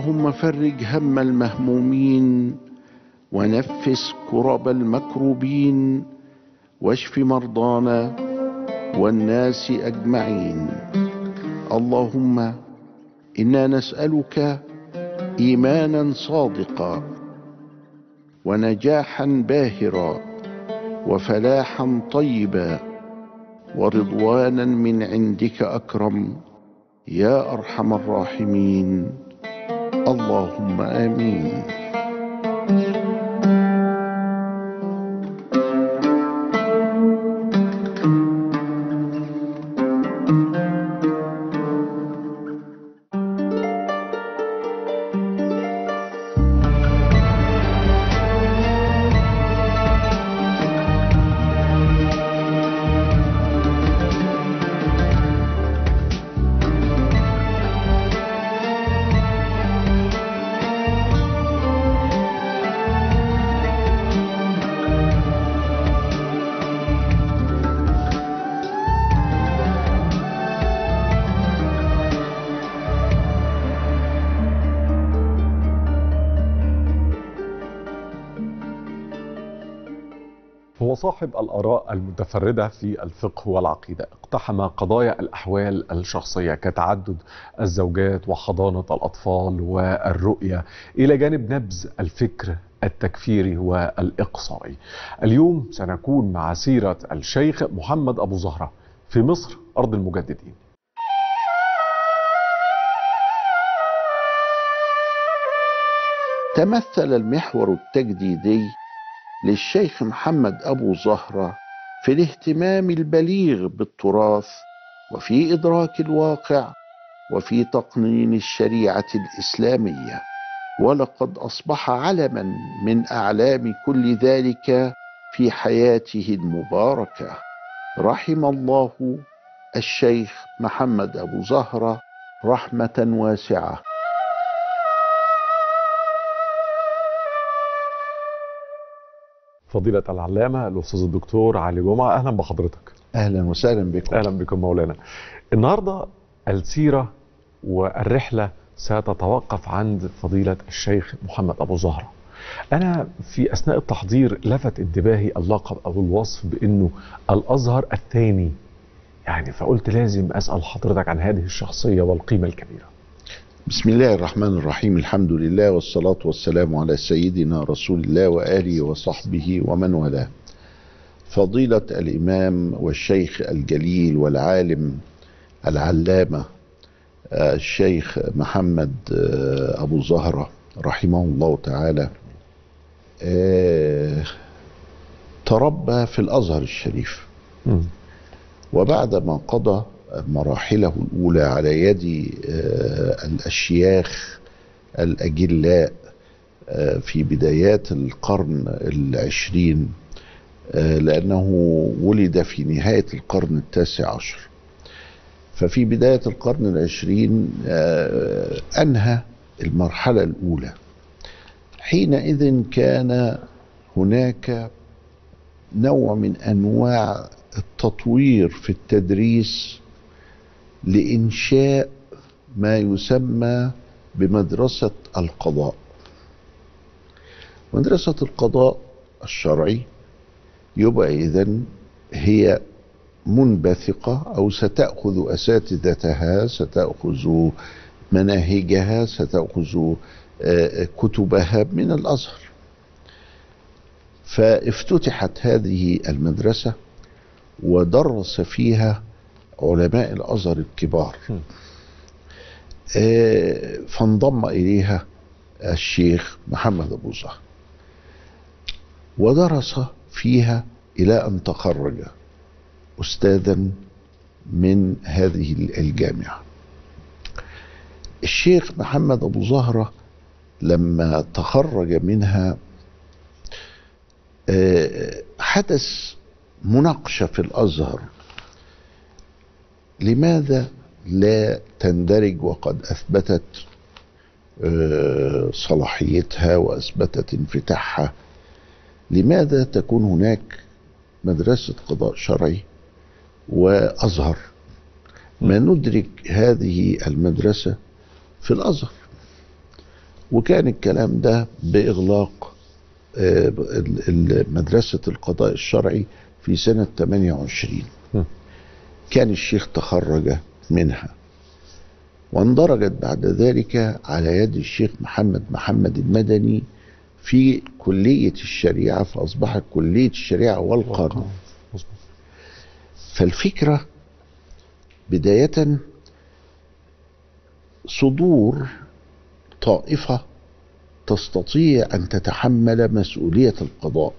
اللهم فرج هم المهمومين ونفس كرب المكروبين واشف مرضانا والناس اجمعين اللهم انا نسالك ايمانا صادقا ونجاحا باهرا وفلاحا طيبا ورضوانا من عندك اكرم يا ارحم الراحمين اللهم امين هو صاحب الآراء المتفردة في الفقه والعقيدة اقتحم قضايا الأحوال الشخصية كتعدد الزوجات وحضانة الأطفال والرؤية إلى جانب نبذ الفكر التكفيري والإقصائي اليوم سنكون مع سيرة الشيخ محمد أبو زهرة في مصر أرض المجددين تمثل المحور التجديدي للشيخ محمد أبو زهرة في الاهتمام البليغ بالتراث وفي إدراك الواقع وفي تقنين الشريعة الإسلامية ولقد أصبح علما من أعلام كل ذلك في حياته المباركة رحم الله الشيخ محمد أبو زهرة رحمة واسعة فضيلة العلامة الأستاذ الدكتور علي جمعة أهلا بحضرتك أهلا وسهلا بكم أهلا بكم مولانا النهاردة السيرة والرحلة ستتوقف عند فضيلة الشيخ محمد أبو زهرة أنا في أثناء التحضير لفت انتباهي اللقب أو الوصف بأنه الأزهر الثاني يعني فقلت لازم أسأل حضرتك عن هذه الشخصية والقيمة الكبيرة بسم الله الرحمن الرحيم الحمد لله والصلاة والسلام على سيدنا رسول الله وآله وصحبه ومن والاه فضيلة الإمام والشيخ الجليل والعالم العلامة الشيخ محمد أبو زهرة رحمه الله تعالى تربى في الأزهر الشريف م. وبعدما قضى مراحله الأولى على يد الأشياخ الأجلاء في بدايات القرن العشرين لأنه ولد في نهاية القرن التاسع عشر ففي بداية القرن العشرين أنهى المرحلة الأولى حينئذ كان هناك نوع من أنواع التطوير في التدريس لإنشاء ما يسمى بمدرسة القضاء مدرسة القضاء الشرعي يبقى إذن هي منبثقة أو ستأخذ أساتذتها ستأخذ مناهجها ستأخذ كتبها من الأزهر فافتتحت هذه المدرسة ودرس فيها علماء الازهر الكبار فانضم اليها الشيخ محمد ابو زهر ودرس فيها الى ان تخرج استاذا من هذه الجامعه الشيخ محمد ابو زهره لما تخرج منها حدث مناقشه في الازهر لماذا لا تندرج وقد اثبتت صلاحيتها واثبتت انفتاحها لماذا تكون هناك مدرسه قضاء شرعي وازهر ما ندرك هذه المدرسه في الازهر وكان الكلام ده بإغلاق آه، ال- ال- مدرسة القضاء الشرعي في سنة 28 م. كان الشيخ تخرج منها واندرجت بعد ذلك على يد الشيخ محمد محمد المدني في كلية الشريعة فأصبحت كلية الشريعة والقانون مظبوط. فالفكرة بداية صدور طائفة تستطيع أن تتحمل مسؤولية القضاء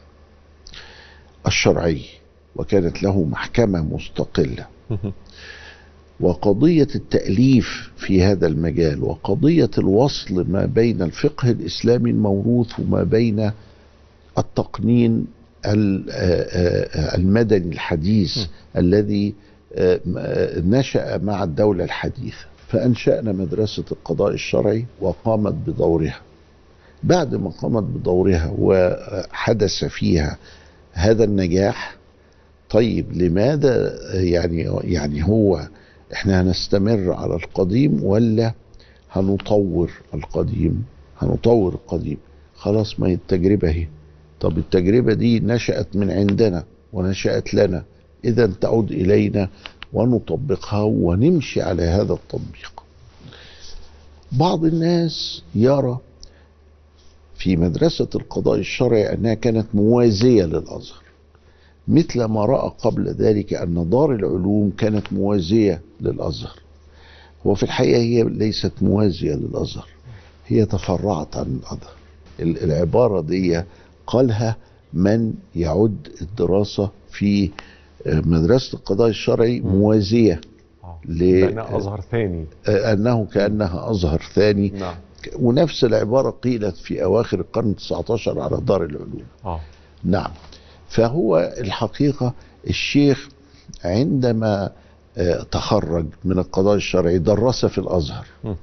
الشرعي وكانت له محكمة مستقلة وقضية التأليف في هذا المجال وقضية الوصل ما بين الفقه الإسلامي الموروث وما بين التقنين ال- آه، آه، المدني الحديث م. الذي آه، م- آه، نشأ مع الدولة الحديثة فأنشأنا مدرسة القضاء الشرعي وقامت بدورها بعد ما قامت بدورها وحدث فيها هذا النجاح طيب لماذا يعني يعني هو احنا هنستمر على القديم ولا هنطور القديم هنطور القديم خلاص ما هي التجربة اهي طب التجربة دي نشأت من عندنا ونشأت لنا إذا تعود إلينا ونطبقها ونمشي على هذا التطبيق بعض الناس يرى في مدرسة القضاء الشرعي أنها كانت موازية للأزهر مثل ما رأى قبل ذلك أن دار العلوم كانت موازية للأزهر هو في الحقيقة هي ليست موازية للأزهر هي تفرعت عن الأزهر ال- العبارة دي قالها من يعد الدراسة في آه، مدرسة القضاء الشرعي مم. موازية آه. ل- لأنها أزهر ثاني آه، أنه كأنها أزهر ثاني نعم ونفس العبارة قيلت في أواخر القرن 19 على دار العلوم آه. نعم فهو الحقيقة الشيخ عندما آه، تخرج من القضاء الشرعي درس في الأزهر م.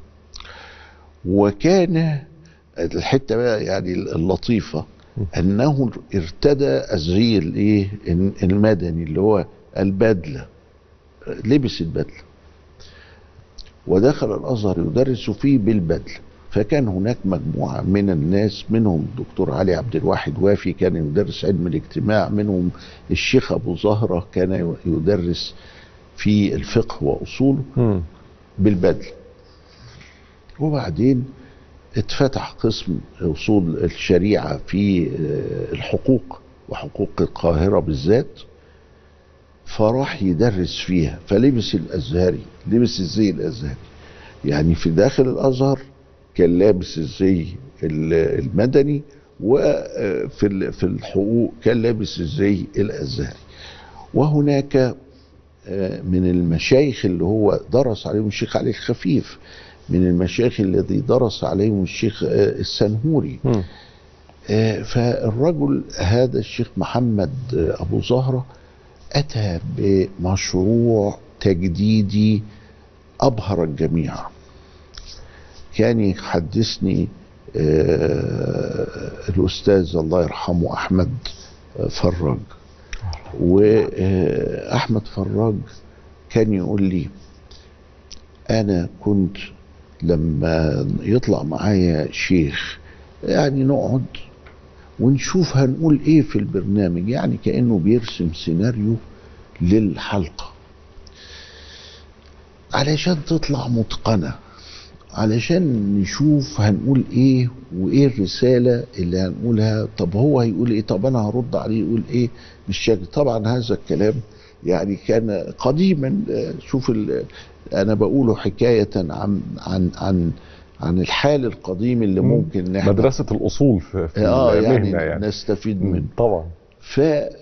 وكان الحتة بقى يعني اللطيفة م. أنه ارتدى الزي الإيه المدني اللي هو البدلة لبس البدلة ودخل الأزهر يدرس فيه بالبدلة فكان هناك مجموعة من الناس منهم الدكتور علي عبد الواحد وافي كان يدرس علم الاجتماع منهم الشيخ أبو زهرة كان يدرس في الفقه وأصوله م. بالبدل وبعدين اتفتح قسم أصول الشريعة في آه، الحقوق وحقوق القاهرة بالذات فراح يدرس فيها فلبس الأزهري لبس الزي الأزهري يعني في داخل الأزهر كان لابس الزي ال- المدني وفي ال- في الحقوق كان لابس الزي الأزهري وهناك آه، من المشايخ اللي هو درس عليهم الشيخ علي الخفيف من المشايخ الذي درس عليهم الشيخ آه، السنهوري م. آه، فالرجل هذا الشيخ محمد آه، أبو زهرة أتى بمشروع تجديدي أبهر الجميع كان يحدثني آه، الأستاذ الله يرحمه أحمد آه، فراج وأحمد فراج كان يقول لي أنا كنت لما يطلع معايا شيخ يعني نقعد ونشوف هنقول ايه في البرنامج يعني كأنه بيرسم سيناريو للحلقة علشان تطلع متقنة علشان نشوف هنقول ايه وايه الرسالة اللي هنقولها طب هو هيقول ايه طب انا هرد عليه يقول ايه بالشكل طبعا هذا الكلام يعني كان قديما آه، شوف ال- انا بقوله حكاية عن عن عن عن الحال القديم اللي مم. ممكن نحن مدرسة الأصول في, في اه يعني, المهنة يعني نستفيد م. منه طبعا ف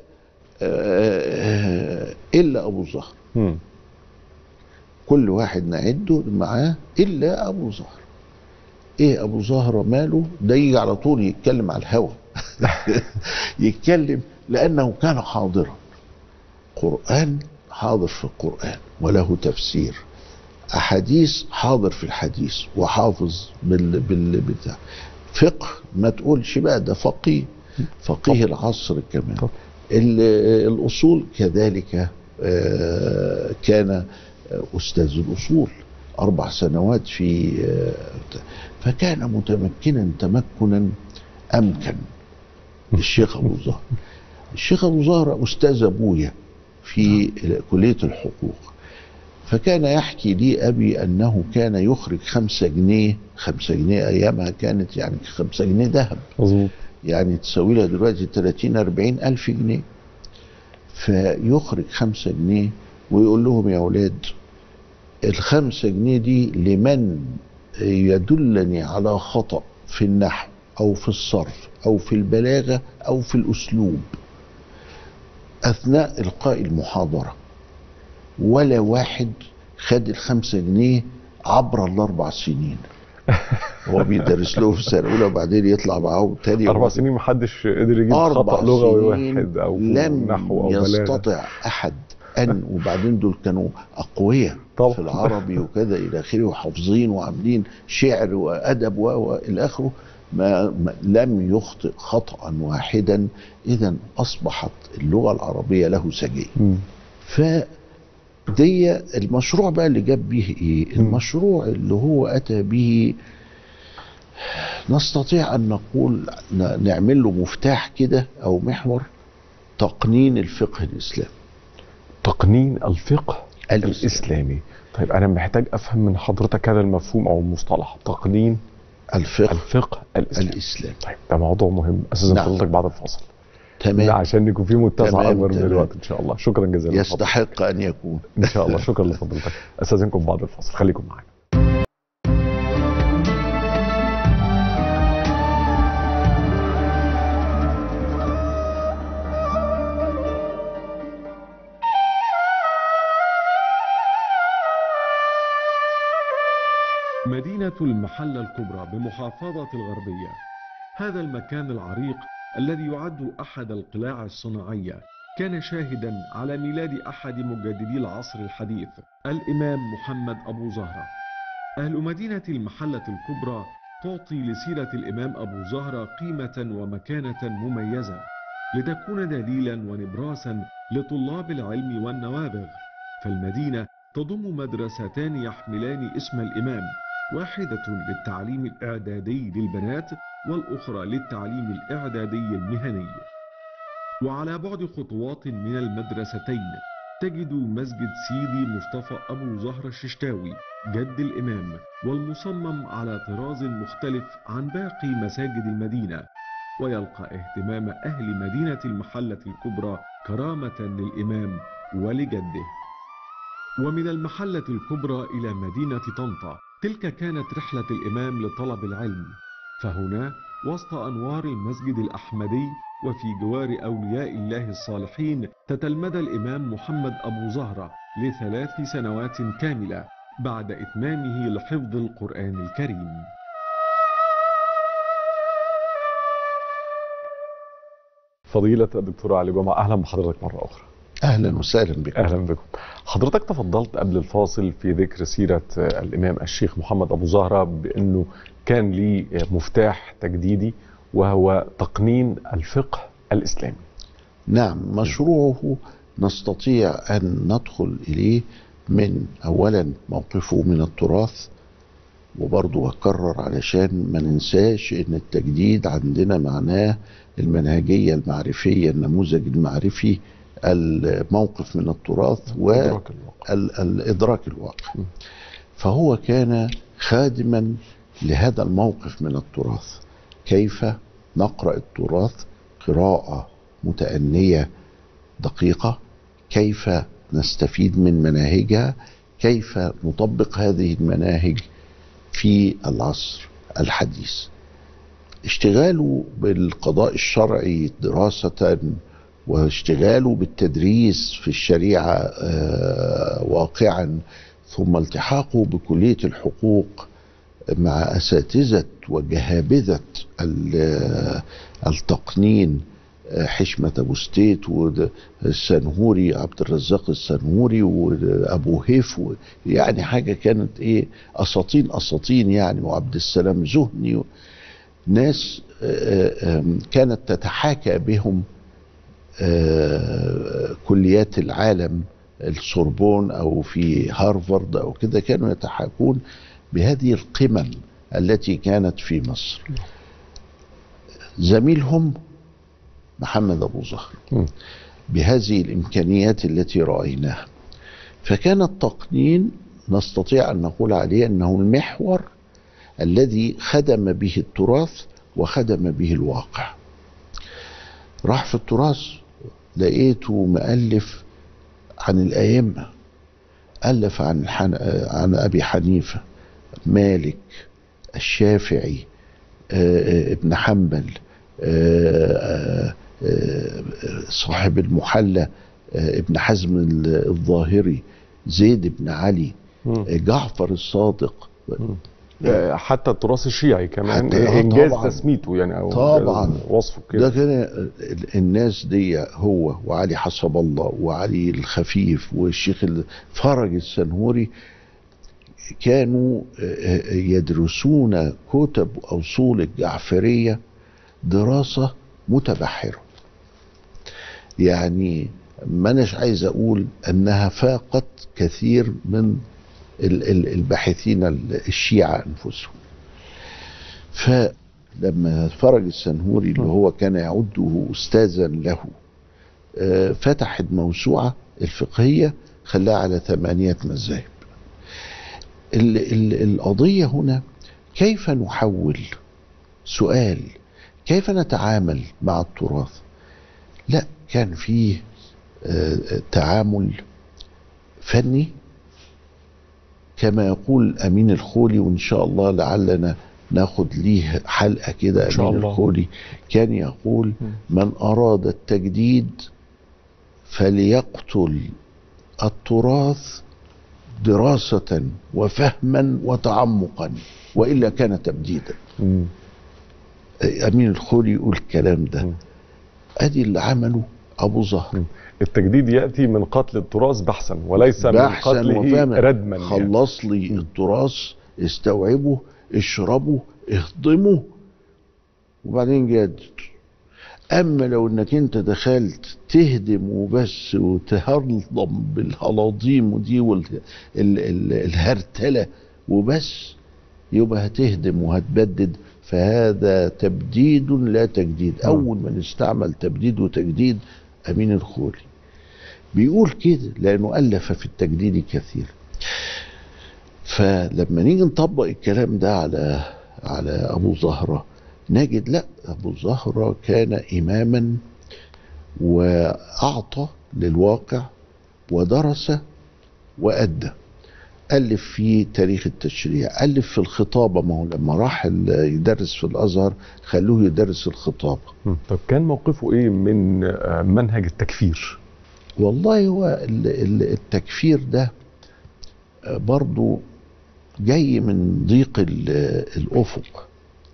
آه، الا ابو زهر م. كل واحد نعده معاه الا ابو زهر ايه ابو زهره ماله ده يجي على طول يتكلم على الهوى يتكلم لانه كان حاضرا قران حاضر في القران وله تفسير احاديث حاضر في الحديث وحافظ بال بال بتاع فقه ما تقولش بقى ده فقيه فقيه العصر كمان طب. ال- الاصول كذلك آه، كان استاذ الاصول أربع سنوات في آه، فكان متمكنا تمكنا أمكن الشيخ أبو زهر الشيخ أبو زهر أستاذ أبويا في كلية الحقوق فكان يحكي لي أبي أنه كان يخرج خمسة جنيه خمسة جنيه أيامها كانت يعني خمسة جنيه ذهب مظبوط يعني تساوي لها دلوقتي 30 40 ألف جنيه فيخرج خمسة جنيه ويقول لهم يا أولاد الخمسة جنيه دي لمن يدلني على خطأ في النحو أو في الصرف أو في البلاغة أو في الأسلوب أثناء إلقاء المحاضرة ولا واحد خد الخمسة جنيه عبر الأربع سنين هو بيدرس له في سنة أولى وبعدين يطلع معاهم تاني أربع سنين محدش قدر يجيب أربع خطأ لغوي سنين واحد أو لم نحو أو بلاغة يستطع أحد أن وبعدين دول كانوا أقوياء طبعا. في العربي وكذا إلى آخره وحافظين وعاملين شعر وأدب و- وإلى آخره ما ما لم يخطئ خطأ واحدا إذا أصبحت اللغة العربية له سجية مم. ف دي المشروع بقى اللي جاب بيه ايه مم. المشروع اللي هو اتى به نستطيع ان نقول ن- نعمل له مفتاح كده او محور تقنين الفقه الاسلامي تقنين الفقه الإسلامي. الإسلامي طيب أنا محتاج أفهم من حضرتك هذا المفهوم أو المصطلح تقنين الفقه الفقه الإسلامي الاسلامي طيب ده موضوع مهم أساسا نعم. فضلتك بعد الفاصل تمام عشان يكون في متسع تمام، أكبر من تمام. الوقت إن شاء الله شكرا جزيلا لحضرتك. يستحق ان يكون إن شاء الله شكرا لفضلتك أستاذنكم بعد الفاصل خليكم معانا مدينة المحلة الكبرى بمحافظة الغربية هذا المكان العريق الذي يعد أحد القلاع الصناعية كان شاهدا على ميلاد أحد مجددي العصر الحديث الإمام محمد أبو زهرة أهل مدينة المحلة الكبرى تعطي لسيرة الإمام أبو زهرة قيمة ومكانة مميزة لتكون دليلا ونبراسا لطلاب العلم والنوابغ فالمدينة تضم مدرستان يحملان اسم الإمام واحدة للتعليم الإعدادي للبنات والأخرى للتعليم الإعدادي المهني وعلى بعد خطوات من المدرستين تجد مسجد سيدي مصطفى أبو زهر الششتاوي جد الإمام والمصمم على طراز مختلف عن باقي مساجد المدينة ويلقى اهتمام أهل مدينة المحلة الكبرى كرامة للإمام ولجده ومن المحلة الكبرى إلى مدينة طنطا تلك كانت رحلة الإمام لطلب العلم فهنا وسط أنوار المسجد الأحمدي وفي جوار أولياء الله الصالحين تتلمذ الإمام محمد أبو زهرة لثلاث سنوات كاملة بعد إتمامه لحفظ القرآن الكريم فضيلة الدكتور علي جمعة أهلا بحضرتك مرة أخرى اهلا وسهلا بكم اهلا بكم حضرتك تفضلت قبل الفاصل في ذكر سيره الامام الشيخ محمد ابو زهره بانه كان ليه مفتاح تجديدي وهو تقنين الفقه الاسلامي نعم مشروعه نستطيع ان ندخل اليه من اولا موقفه من التراث وبرضه بكرر علشان ما ننساش ان التجديد عندنا معناه المنهجيه المعرفيه النموذج المعرفي الموقف من التراث إدراك الواقع. والادراك الواقع م. فهو كان خادما لهذا الموقف من التراث كيف نقرا التراث قراءه متانيه دقيقه كيف نستفيد من مناهجها كيف نطبق هذه المناهج في العصر الحديث اشتغاله بالقضاء الشرعي دراسة واشتغاله بالتدريس في الشريعة آه، واقعا ثم التحاقه بكلية الحقوق مع أساتذة وجهابذة ال- التقنين آه، حشمة أبو ستيت والسنهوري عبد الرزاق السنهوري وأبو هيف و- يعني حاجة كانت إيه أساطين أساطين يعني وعبد السلام زهني ناس آه، آم، كانت تتحاكى بهم آه، كليات العالم السوربون او في هارفارد او كده كانوا يتحاكون بهذه القمم التي كانت في مصر زميلهم محمد ابو زهر مم. بهذه الامكانيات التي رايناها فكان التقنين نستطيع ان نقول عليه انه المحور الذي خدم به التراث وخدم به الواقع راح في التراث لقيته مؤلف عن الائمه الف عن حن... عن ابي حنيفه مالك الشافعي آه، آه، ابن حنبل آه، آه، آه، صاحب المحلى آه، ابن حزم ال- الظاهري زيد بن علي مم. آه، جعفر الصادق آه، حتى التراث الشيعي كمان حتى- آه، انجاز طبعاً. تسميته يعني او طبعاً. وصفه ده كده كان ال- الناس دي هو وعلي حسب الله وعلي الخفيف والشيخ ال- فرج السنهوري كانوا آه، آه، يدرسون كتب أصول الجعفرية دراسة متبحرة يعني ما أناش عايز أقول أنها فاقت كثير من ال- ال- الباحثين ال- الشيعة أنفسهم فلما فرج السنهوري اللي هو كان يعده أستاذا له آه، فتح الموسوعة الفقهية خلاها على ثمانية مذاهب ال- ال- القضية هنا كيف نحول سؤال كيف نتعامل مع التراث لا كان فيه آه، تعامل فني كما يقول أمين الخولي وإن شاء الله لعلنا ناخد ليه حلقة كده إن شاء أمين الله. الخولي كان يقول من أراد التجديد فليقتل التراث دراسة وفهما وتعمقا وإلا كان تبديدا مم. أمين الخولي يقول الكلام ده مم. أدي اللي عمله أبو زهر التجديد ياتي من قتل التراث بحثا وليس من بحثا قتله وفهما ردما يعني. خلص لي التراث استوعبه اشربه اهضمه وبعدين جدد اما لو انك انت دخلت تهدم وبس وتهرضم بالهلاضيم دي والهرتله وبس يبقى هتهدم وهتبدد فهذا تبديد لا تجديد نعم. اول من استعمل تبديد وتجديد امين الخولي بيقول كده لانه الف في التجديد كثير فلما نيجي نطبق الكلام ده على على ابو زهره نجد لا ابو زهره كان اماما واعطى للواقع ودرس وادى الف في تاريخ التشريع الف في الخطابه ما هو لما راح ال- يدرس في الازهر خلوه يدرس الخطابه مم. طب كان موقفه ايه من آه، منهج التكفير والله هو ال- ال- التكفير ده برضو جاي من ضيق ال- الافق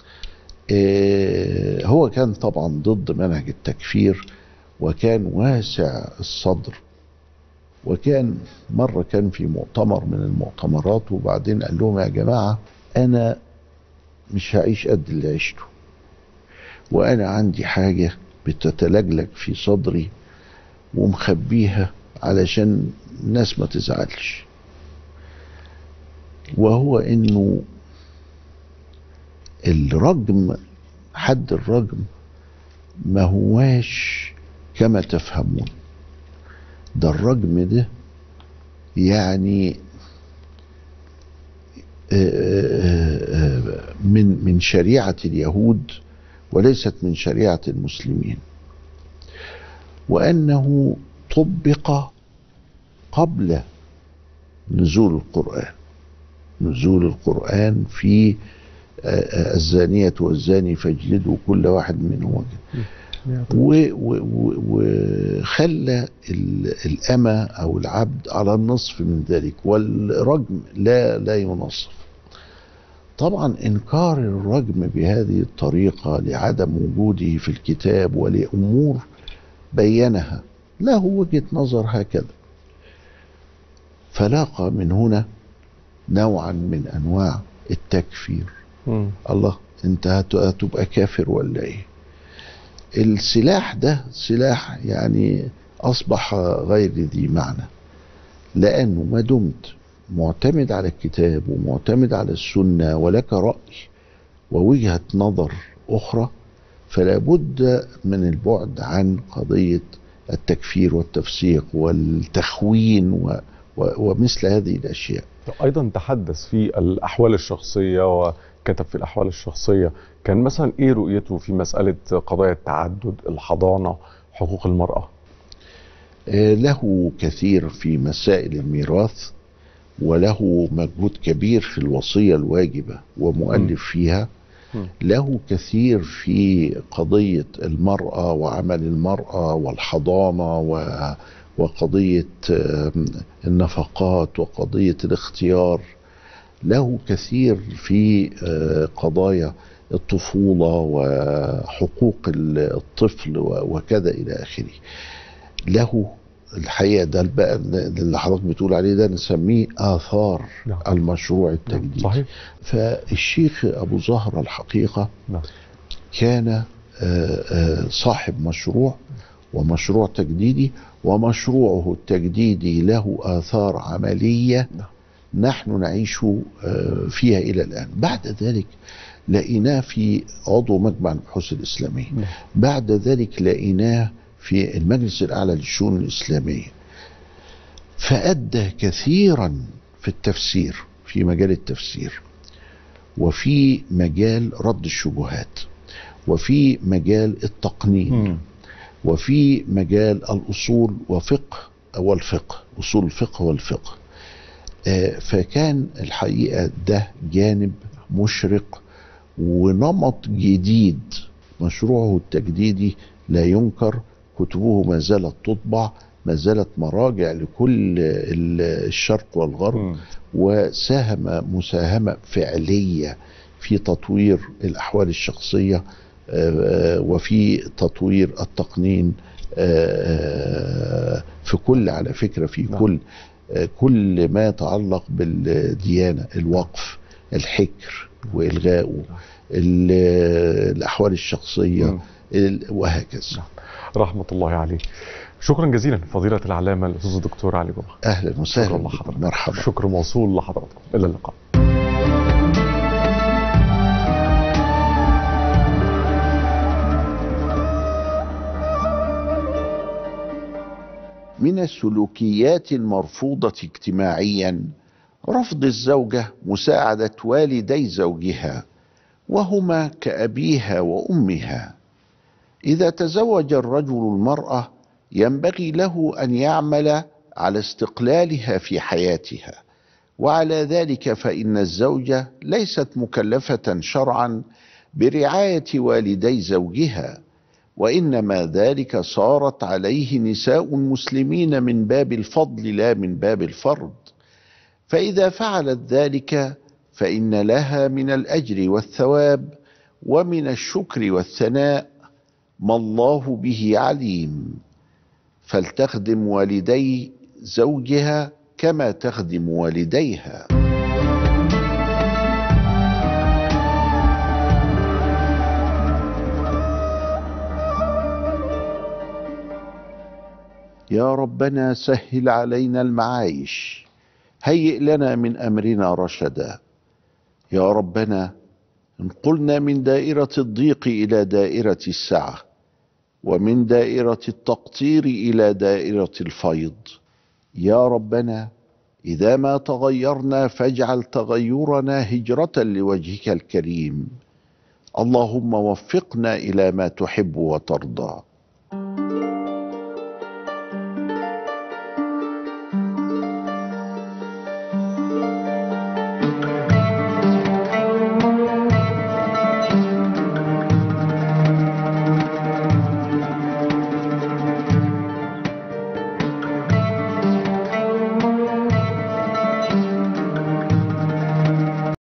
آه، هو كان طبعا ضد منهج التكفير وكان واسع الصدر وكان مرة كان في مؤتمر من المؤتمرات وبعدين قال لهم يا جماعة أنا مش هعيش قد اللي عشته وأنا عندي حاجة بتتلجلج في صدري ومخبيها علشان الناس ما تزعلش وهو انه الرجم حد الرجم ما هواش كما تفهمون ده الرجم ده يعني آه، آه، من من شريعة اليهود وليست من شريعة المسلمين وأنه طبق قبل نزول القرآن نزول القرآن في آه، آه، الزانية والزاني فاجلدوا كل واحد منهما و- و- و- وخلى ال- الأمة أو العبد على النصف من ذلك والرجم لا لا ينصف طبعا إنكار الرجم بهذه الطريقة لعدم وجوده في الكتاب ولأمور بينها له وجهة نظر هكذا فلاقى من هنا نوعا من أنواع التكفير مم. الله انت هت- هتبقى كافر ولا ايه السلاح ده سلاح يعني اصبح غير ذي معنى لأنه ما دمت معتمد على الكتاب ومعتمد على السنة ولك رأي ووجهة نظر أخرى فلا بد من البعد عن قضية التكفير والتفسيق والتخوين و و ومثل هذه الأشياء ايضا تحدث في الاحوال الشخصيه وكتب في الاحوال الشخصيه كان مثلا ايه رؤيته في مساله قضايا التعدد الحضانه حقوق المراه آه، له كثير في مسائل الميراث وله مجهود كبير في الوصية الواجبة ومؤلف فيها مم. له كثير في قضية المرأة وعمل المرأة والحضانة و- وقضية آم، النفقات وقضية الاختيار له كثير في آه، قضايا الطفولة وحقوق الطفل و- وكذا إلى آخره له الحقيقة ده بقى اللي حضرتك بتقول عليه ده نسميه آثار نعم. المشروع التجديدي صحيح فالشيخ أبو زهرة الحقيقة نعم كان آه، آه، صاحب مشروع ومشروع تجديدي ومشروعه التجديدي له آثار عملية نعم. نحن نعيش آه، فيها إلى الآن بعد ذلك لقيناه في عضو مجمع البحوث الإسلامية نعم. بعد ذلك لقيناه في المجلس الأعلى للشؤون الإسلامية فأدى كثيرا في التفسير في مجال التفسير وفي مجال رد الشبهات وفي مجال التقنين مم. وفي مجال الأصول وفقه والفقه أصول الفقه والفقه آه، فكان الحقيقة ده جانب مشرق ونمط جديد مشروعه التجديدي لا ينكر كتبه ما زالت تطبع ما زالت مراجع لكل ال- الشرق والغرب مم. وساهم مساهمة فعلية في تطوير الأحوال الشخصية آه، وفي تطوير التقنين آه، في كل على فكرة في نعم. كل آه، كل ما يتعلق بالديانة الوقف الحكر وإلغائه ال- الأحوال الشخصية مم. ال- وهكذا رحمه الله عليه شكرا جزيلا فضيله العلامه الاستاذ الدكتور علي جمعه أهلا شكرا وسهلا لحضرتك بكم. مرحبا شكر موصول لحضراتكم الى اللقاء من السلوكيات المرفوضة اجتماعيا رفض الزوجة مساعدة والدي زوجها وهما كأبيها وأمها إذا تزوج الرجل المرأة ينبغي له أن يعمل على استقلالها في حياتها وعلى ذلك فإن الزوجة ليست مكلفة شرعا برعاية والدي زوجها وانما ذلك صارت عليه نساء المسلمين من باب الفضل لا من باب الفرض فاذا فعلت ذلك فان لها من الاجر والثواب ومن الشكر والثناء ما الله به عليم فلتخدم والدي زوجها كما تخدم والديها يا ربنا سهل علينا المعايش هيئ لنا من امرنا رشدا يا ربنا انقلنا من دائره الضيق الى دائره السعه ومن دائره التقطير الى دائره الفيض يا ربنا اذا ما تغيرنا فاجعل تغيرنا هجره لوجهك الكريم اللهم وفقنا الى ما تحب وترضى